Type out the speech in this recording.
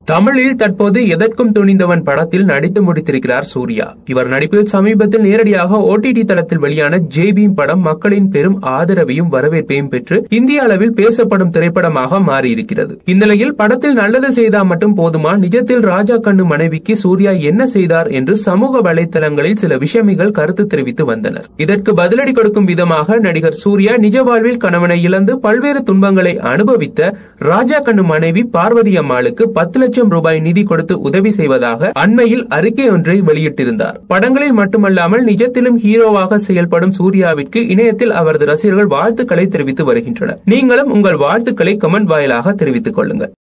தமிழில் தற்போது எதற்கும் துணிந்தவன் படத்தில் நடித்து முடித்திருக்கிறார் சூர்யா இவர் நடிப்பில் சமீபத்தில் நேரடியாக ஓடிடி தளத்தில் வெளியான ஜேபீம் படம் மக்களின் பெரும் ஆதரவையும் வரவேற்பையும் பெற்று இந்திய அளவில் பேசப்படும் திரைப்படமாக மாறியிருக்கிறது இந்நிலையில் படத்தில் நல்லது செய்தால் மட்டும் போதுமா நிஜத்தில் ராஜா கண்ணு மனைவிக்கு சூர்யா என்ன செய்தார் என்று சமூக வலைத்தளங்களில் சில விஷமிகள் கருத்து தெரிவித்து வந்தனர் இதற்கு பதிலடி கொடுக்கும் விதமாக நடிகர் சூர்யா நிஜ வாழ்வில் கணவனை இழந்து பல்வேறு துன்பங்களை அனுபவித்த ராஜா கண்ணு மனைவி பார்வதி அம்மாளுக்கு பத்து லட்சம் ரூபாய் நிதி கொடுத்து உதவி செய்வதாக அண்மையில் அறிக்கை ஒன்றை வெளியிட்டிருந்தார் படங்களில் மட்டுமல்லாமல் நிஜத்திலும் ஹீரோவாக செயல்படும் சூர்யாவிற்கு இணையத்தில் அவரது ரசிகர்கள் வாழ்த்துக்களை தெரிவித்து வருகின்றனர் நீங்களும் உங்கள் வாழ்த்துக்களை கமெண்ட் வாயிலாக தெரிவித்துக் கொள்ளுங்கள்